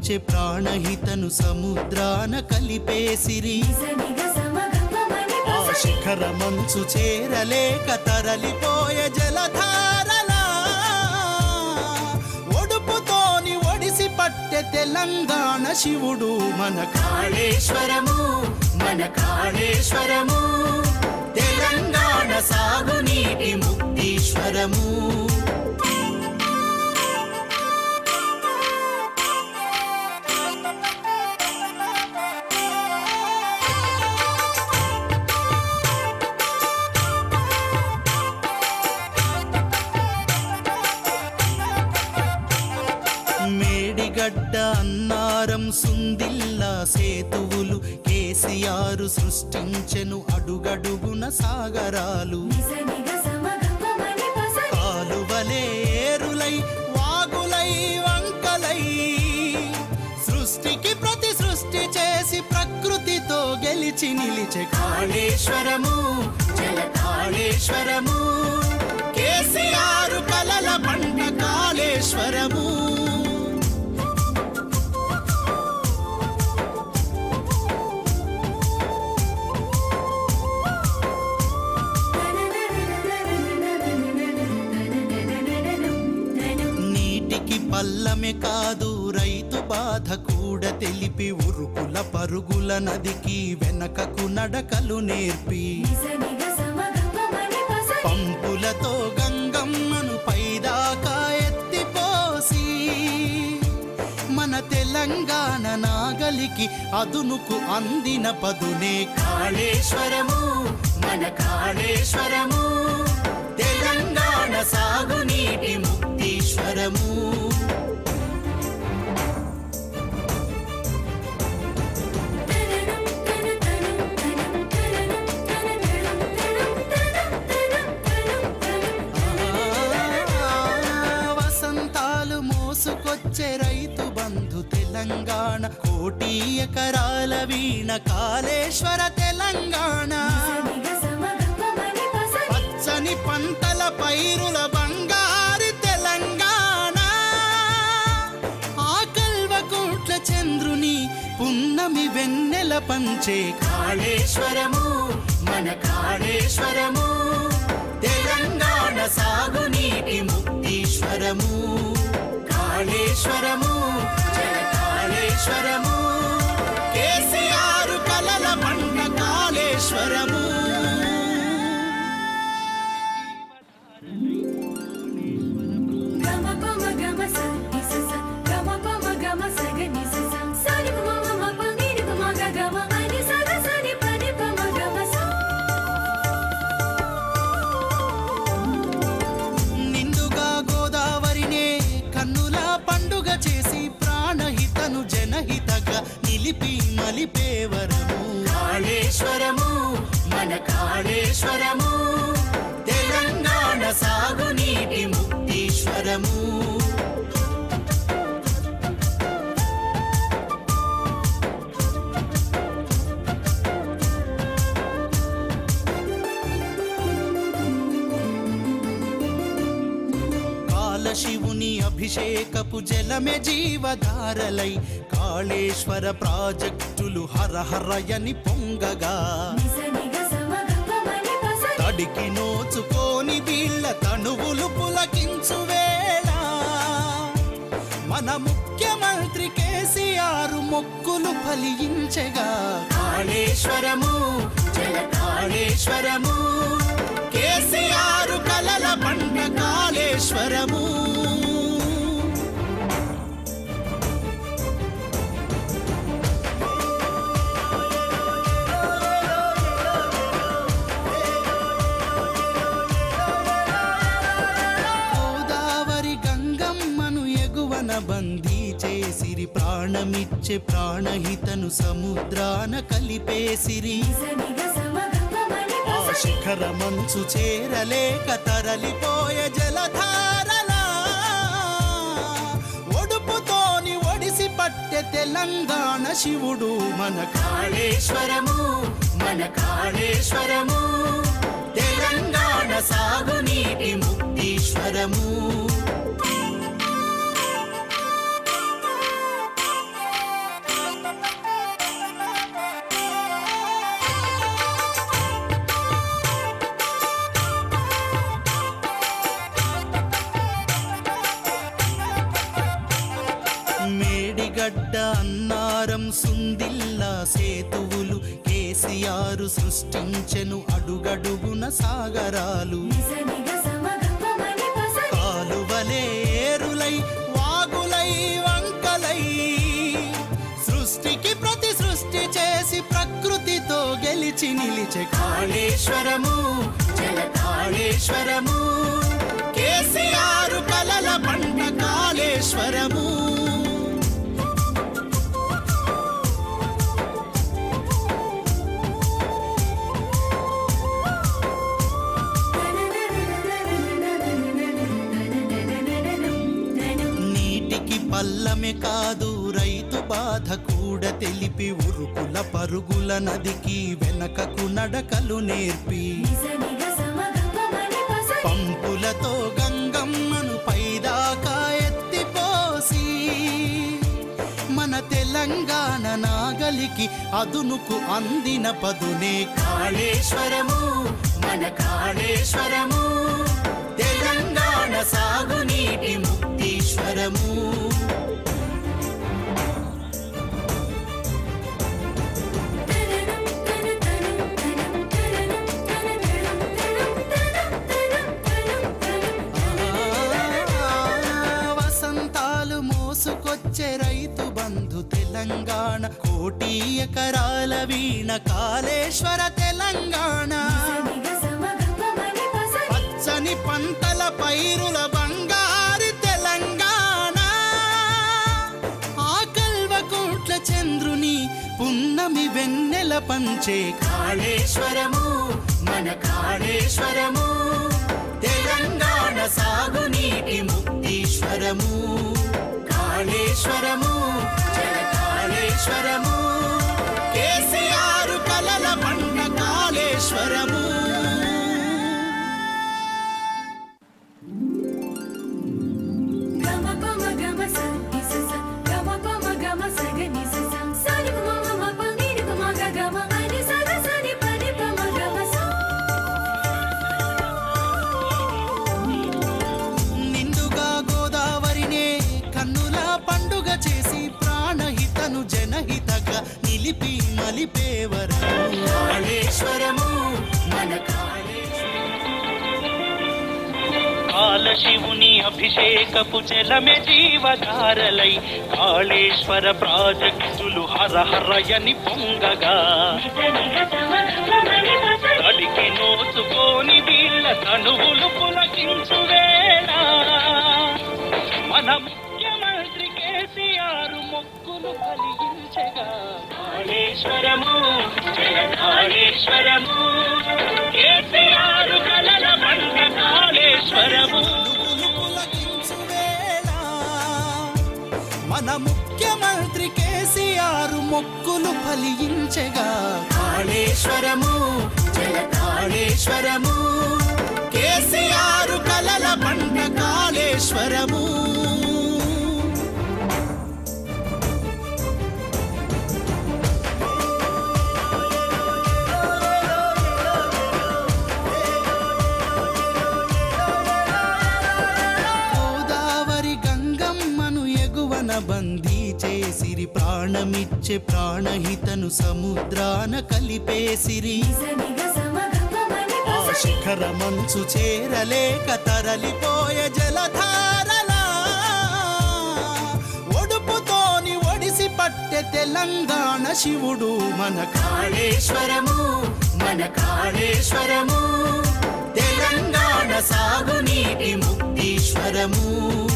ప్రాణమిచ్చే ప్రాణహితను సముద్రాన కలిపేసిరి ఆ శిఖర మంచు చేరలేక తరలిపోయే జలధారలా ఒడుపుతోని ఒడిసి పట్టె తెలంగాణ శివుడు మన కాళేశ్వరము మన కాళేశ్వరము తెలంగాణ సాగునీటి ముక్తీశ్వరము మేడిగడ్డ అన్నారం సుందిల్లా సేతువులు కేసీఆర్ సృష్టించెను అడుగడుగున సాగరాలు కాలువలే ఏరులై వాగులై వంకలై సృష్టికి ప్రతి సృష్టి చేసి ప్రకృతితో గెలిచి నిలిచే కాళేశ్వరము జల కాళేశ్వరము కేసీఆర్ కలల పంట కాళేశ్వరము నీటికి పల్లమె కాదు రైతు బాధ కూడా తెలిపి ఉరుకుల పరుగుల నదికి వెనకకు నడకలు నేర్పి పంపులతో గంగమ్మను పైదాకా ఎత్తిపోసి మన తెలంగాణ నాగలికి అదునుకు అందిన పదునే కాళేశ్వరము మన కాళేశ్వరము తెలంగాణ సాగునీటి ముక్తీశ్వరము వసంతాలు మోసుకొచ్చే రైతు బంధు తెలంగాణ కోటి ఎకరాల వీణ కాళేశ్వర తెలంగాణ పచ్చని పంటల పైరుల బంగారు తెలంగాణ ఆ కల్వకుంట్ల చంద్రుని పున్నమి వెన్నెల పంచే కాళేశ్వరము మన కాళేశ్వరము తెలంగాణ సాగునీటి ముక్తీశ్వరము కాళేశ్వరము జల కాళేశ్వరము కేసీఆర్ కలల పంట కాళేశ్వరము నిండుగా గోదావరినే కన్నుల పండుగ చేసి ప్రాణహితను జనహితగా నిలిపి మలిపేవరము కాళేశ్వరము మన కాళేశ్వరము తెలంగాణ సాగునీటి ముక్తీశ్వరము కాలశివుని అభిషేకపు జలమే జీవధారలై కాళేశ్వర ప్రాజెక్టులు హరహరయని పొంగగా తడికి నోచుకోని వీళ్ళ తనువులు పులకించు వేళ మన ముఖ్యమంత్రి కేసీఆర్ మొక్కులు ఫలించగా కాళేశ్వరము జల కాళేశ్వరము కేసీఆర్ కలల పంట కాళేశ్వరము గోదావరి గంగమ్మను ఎగువన బందీ చేసిరి ప్రాణమిచ్చే ప్రాణహితను సముద్రాన కలిపేసిరి ఆ శిఖర మంచు చేరలేక తరలిపోయే జలధారలా ఒడుపుతోని ఒడిసి పట్టె తెలంగాణ శివుడు మన కాళేశ్వరము మన కాళేశ్వరము తెలంగాణ సాగునీటి ముక్తీశ్వరము మేడిగడ్డ అన్నారం సుందిల్లా సేతువులు కేసీఆర్ సృష్టించెను అడుగడుగున సాగరాలు కాలువలే ఏరులై వాగులై వంకలై సృష్టికి ప్రతి సృష్టి చేసి ప్రకృతితో గెలిచి నిలిచే కాళేశ్వరము జల కాళేశ్వరము కేసీఆర్ కలల పంట కాళేశ్వరము నీటికి పల్లమే కాదు రైతు బాధ కూడా తెలిపి ఉరుకుల పరుగుల నదికి వెనకకు నడకలు నేర్పి పంపులతో గంగమ్మను పైదాకా ఎత్తిపోసి మన తెలంగాణ నాగలికి అదునుకు అందిన పదునే కాళేశ్వరము మన కాళేశ్వరము తెలంగాణ సాగునీటి ముక్తీశ్వరము వసంతాలు మోసుకొచ్చే రైతు బంధు తెలంగాణ కోటి ఎకరాల వీణ కాళేశ్వర తెలంగాణ పచ్చని పంటల పైరుల బంగారు తెలంగాణ ఆ కల్వకోట్ల చంద్రుని పున్నమి వెన్నెల పంచే కాళేశ్వరము మన కాళేశ్వరము తెలంగాణ సాగునీటి ముక్తీశ్వరము కాళేశ్వరము జల కాళేశ్వరము కేసీఆర్ కలల పంట కాళేశ్వరము నిండుగా గోదావరినే కన్నుల పండుగ చేసి ప్రాణహితను జనహితగా నిలిపి మలిపేవరము కాళేశ్వరము మన కాలశివుని అభిషేకపు జలమే జీవధారలై కాళేశ్వర ప్రాజెక్టులు హర హరయని పొంగగా తడికి నోచుకోని వీళ్ళ తనువులు పులకించు వేళ మన ముఖ్యమంత్రి కేసీఆర్ మొక్కులు కలిగించగా కాళేశ్వరము జయ కాళేశ్వరము కేసీఆర్ కలల పంట కాళేశ్వరము నువ్వులు పులకించు వేళ మన ముఖ్యమంత్రి కేసీఆర్ మొక్కులు ఫలించగా కాళేశ్వరము జల కాళేశ్వరము కేసీఆర్ కలల పంట కాళేశ్వరము గోదావరి గంగమ్మను ఎగువన బందీ చేసిరి ప్రాణమిచ్చే ప్రాణహితను సముద్రాన కలిపేసిరి ఆ శిఖర మంచు చేరలేక తరలిపోయే జలధారలా ఒడుపుతోని ఒడిసి పట్టె తెలంగాణ శివుడు మన కాళేశ్వరము మన కాళేశ్వరము తెలంగాణ సాగునీటి ముక్తీశ్వరము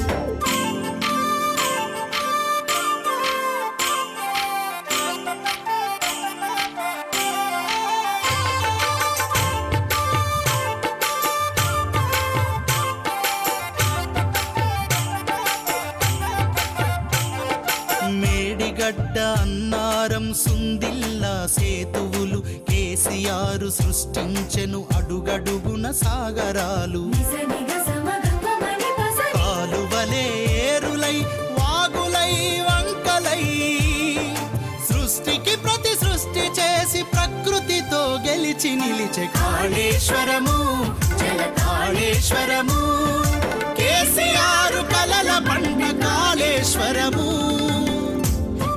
మేడిగడ్డ అన్నారం సుందిల్లా సేతువులు కేసీఆర్ సృష్టించెను అడుగడుగున సాగరాలు కాలువలే ఏరులై వాగులై వంకలై సృష్టికి ప్రతి సృష్టి చేసి ప్రకృతితో గెలిచి నిలిచే కాళేశ్వరము జల కాళేశ్వరము కేసీఆర్ కలల పంట కాళేశ్వరము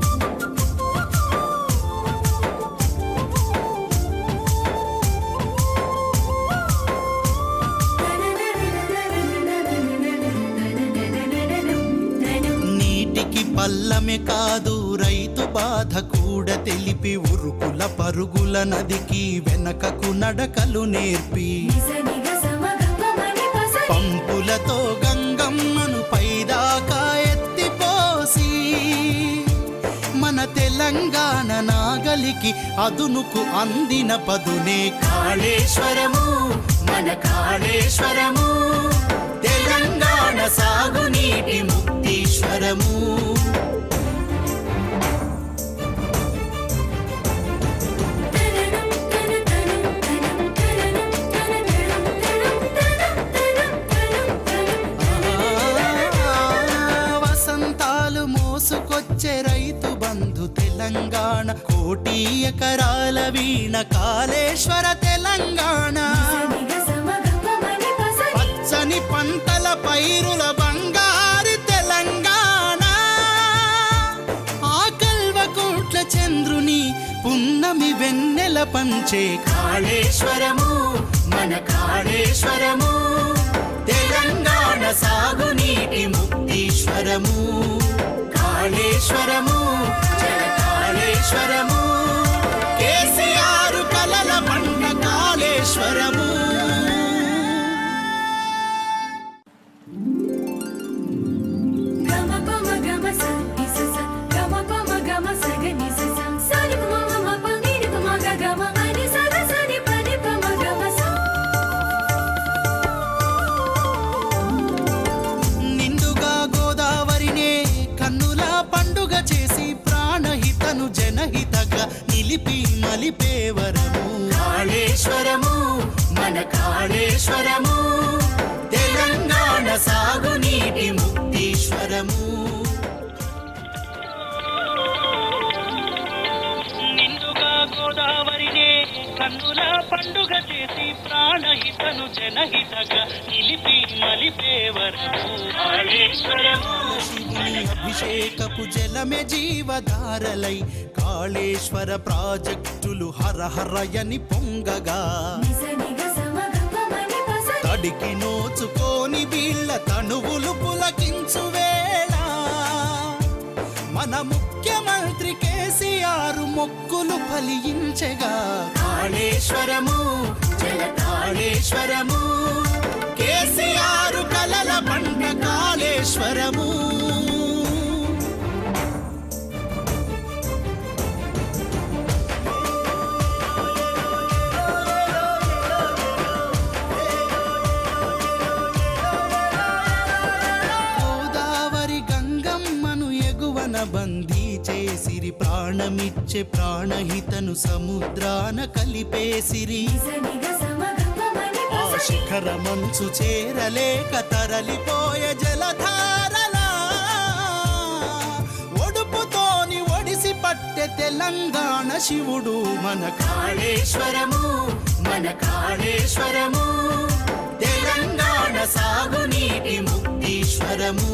పల్లమె కాదు రైతు బాధ కూడా తెలిపి ఉరుకుల పరుగుల నదికి వెనకకు నడకలు నేర్పి పంపులతో గంగమ్మను పైదాకా ఎత్తిపోసి మన తెలంగాణ నాగలికి అదునుకు అందిన పదునే కాళేశ్వరము మన కాళేశ్వరము తెలంగాణ సాగునీటి ముక్తీశ్వరము వసంతాలు మోసుకొచ్చే రైతు బంధు తెలంగాణ కోటి ఎకరాల వీణ కాళేశ్వర తెలంగాణ పచ్చని పంటల పైరుల బంగారు తెలంగాణ ఆ కల్వకోట్ల చంద్రుని పున్నమి వెన్నెల పంచే కాళేశ్వరము మన కాళేశ్వరము తెలంగాణ సాగునీటి ముక్తీశ్వరము కాళేశ్వరము జల కాళేశ్వరము కేసీఆర్ కలల పంట కాళేశ్వరము నిండుగా గోదావరినే కన్నుల పండుగ చేసి ప్రాణహితను జనహితగా నిలిపి మలిపేవరము కాళేశ్వరము మన కాళేశ్వరము తెలంగాణ సాగునీటి ముక్తీశ్వరము నిండుగా గోదావరినే కన్నుల పండుగ చేసి ప్రాణహితను జనహితగా నిలిపి మలిపేవరము కాళేశ్వరము శివుని అభిషేకపు జలమే జీవధారలై కాళేశ్వర ప్రాజెక్టులు హరహరయని పొంగగా తడికి నోచుకోని వీళ్ళ తనువులు పులకించు వేళ మన ముఖ్యమంత్రి కేసీఆర్ మొక్కులు ఫలించగా కాళేశ్వరము జల కాళేశ్వరము కేసీఆర్ కలల పంట కాళేశ్వరము గోదావరి గంగమ్మను ఎగువన బందీ చేసిరి ప్రాణమిచ్చే ప్రాణహితను సముద్రాన కలిపేసిరి ఆ శిఖర మంచు చేరలేక తరలిపోయే జలధారలా ఒడుపుతోని ఒడిసి పట్టె తెలంగాణ శివుడు మన కాళేశ్వరము మన కాళేశ్వరము తెలంగాణ సాగునీటి ముక్తీశ్వరము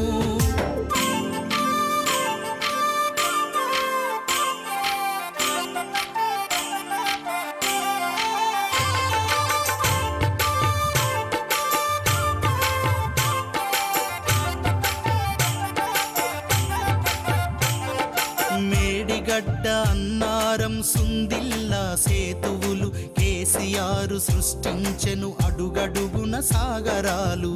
మేడిగడ్డ అన్నారం సుందిల్లా సేతువులు కేసీఆర్ సృష్టించెను అడుగడుగున సాగరాలు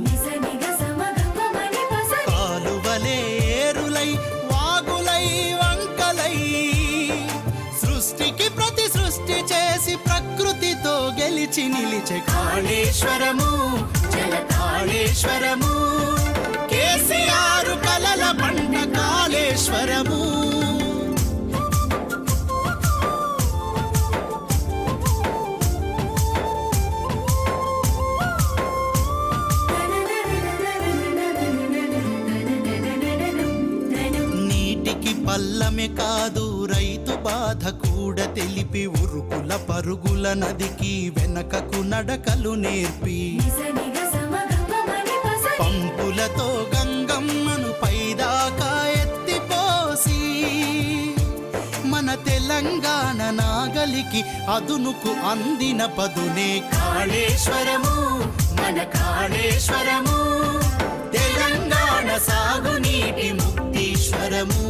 కాలువలే ఏరులై వాగులై వంకలై సృష్టికి ప్రతి సృష్టి చేసి ప్రకృతితో గెలిచి నిలిచే కాళేశ్వరము జల కాళేశ్వరము కేసీఆర్ కలల పంట కాళేశ్వరము నీటికి పల్లమె కాదు రైతు బాధ కూడా తెలిపి ఉరుకుల పరుగుల నదికి వెనకకు నడకలు నేర్పి పంపులతో గంగమ్మను పైదాకా ఎత్తిపోసి మన తెలంగాణ నాగలికి అదునుకు అందిన పదునే కాళేశ్వరము మన కాళేశ్వరము తెలంగాణ సాగునీటి ముక్తీశ్వరము కాళేశ్వరము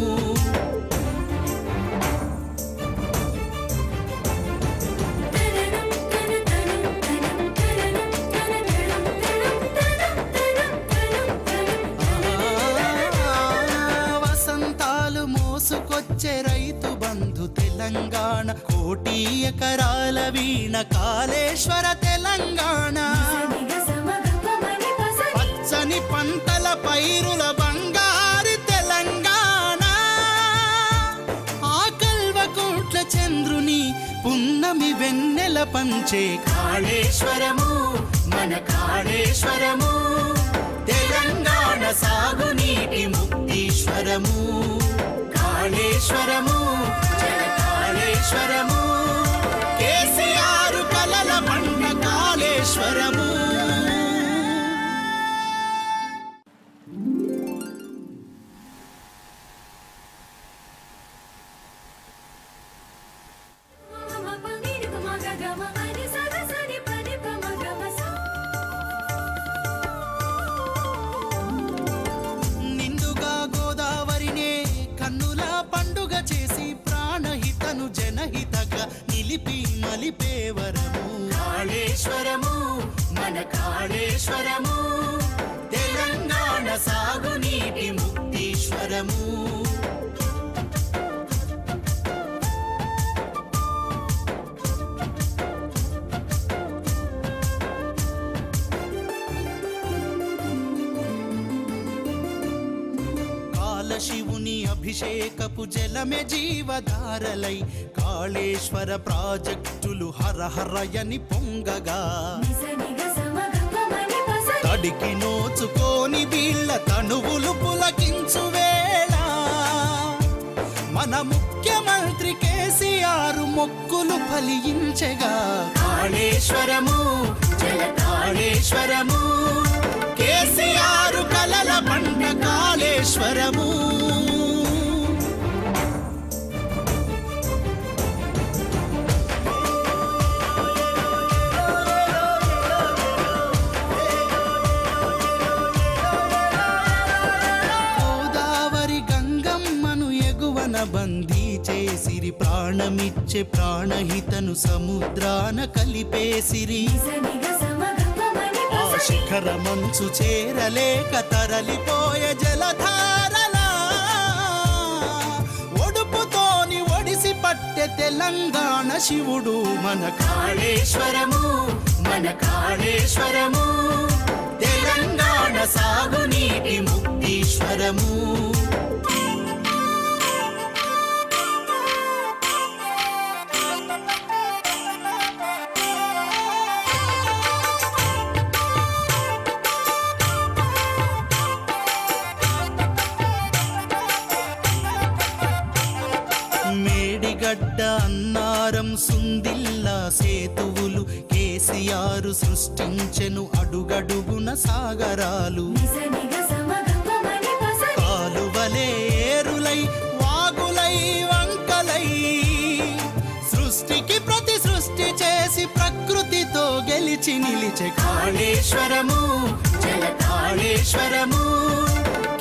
వసంతాలు మోసుకొచ్చే రైతు బంధు తెలంగాణ కోటి ఎకరాల వీణ కాళేశ్వర తెలంగాణ పచ్చని పంటల పైరుల బంగారు తెలంగాణ ఆ కల్వకోట్ల చంద్రుని పున్నమి వెన్నెల పంచే కాళేశ్వరము మన కాళేశ్వరము తెలంగాణ సాగునీటి ముక్తీశ్వరము కాళేశ్వరము జల కాళేశ్వరము కేసీఆర్ కలల పంట కాళేశ్వరము నిండుగా గోదావరినే కన్నుల పండుగ చేసి ప్రాణహితను జనహితగా నిలిపి మలిపేవరము కాళేశ్వరము మన కాళేశ్వరము తెలంగాణ సాగునీటి ముక్తీశ్వరము కాలశివుని అభిషేకపు జలమే జీవధారలై కాళేశ్వర ప్రాజెక్టులు హరహరయని పొంగగా తడికి నోచుకోని వీళ్ళ తనువులు పులకించు వేళ మన ముఖ్యమంత్రి కేసీఆర్ మొక్కులు ఫలించగా కాళేశ్వరము జల కాళేశ్వరము కేసీఆర్ కలల పంట కాళేశ్వరము గోదావరి గంగమ్మను ఎగువన బందీ చేసిరి ప్రాణమిచ్చే ప్రాణహితను సముద్రాన కలిపేసిరి ఆ శిఖర మంచు చేరలేక తరలిపోయే జలధారలా ఒడుపుతోని ఒడిసి పట్టె తెలంగాణ శివుడు మన కాళేశ్వరము మన కాళేశ్వరము తెలంగాణ సాగునీటి ముక్తీశ్వరము మేడిగడ్డ అన్నారం సుందిల్లా సేతువులు కేసీఆర్ సృష్టించెను అడుగడుగున సాగరాలు కాలువలే ఏరులై వాగులై వంకలై సృష్టికి ప్రతి సృష్టి చేసి ప్రకృతితో గెలిచి నిలిచే కాళేశ్వరము జల కాళేశ్వరము